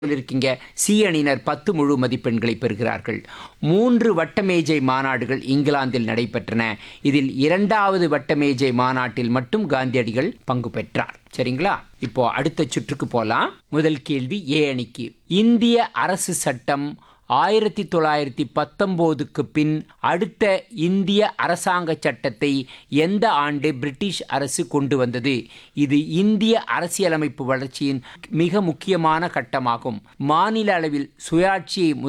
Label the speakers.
Speaker 1: இருக்கீங்க சி அணியினர் பத்து முழு மதிப்பெண்களை பெறுகிறார்கள் மூன்று வட்டமேஜை மாநாடுகள் இங்கிலாந்தில் நடைபெற்றன இதில் இரண்டாவது வட்டமேஜை மாநாட்டில் மட்டும் காந்தியடிகள் பங்கு பெற்றார் சரிங்களா இப்போ அடுத்த சுற்றுக்கு போலாம் முதல் கேள்வி ஏ அணிக்கு இந்திய அரசு சட்டம் ஆயிரத்தி தொள்ளாயிரத்தி பத்தொம்போதுக்கு பின் அடுத்த இந்திய அரசாங்க சட்டத்தை எந்த ஆண்டு பிரிட்டிஷ் அரசு கொண்டு வந்தது இது இந்திய அரசியலமைப்பு வளர்ச்சியின் மிக முக்கியமான கட்டமாகும் மாநில அளவில் சுயாட்சியை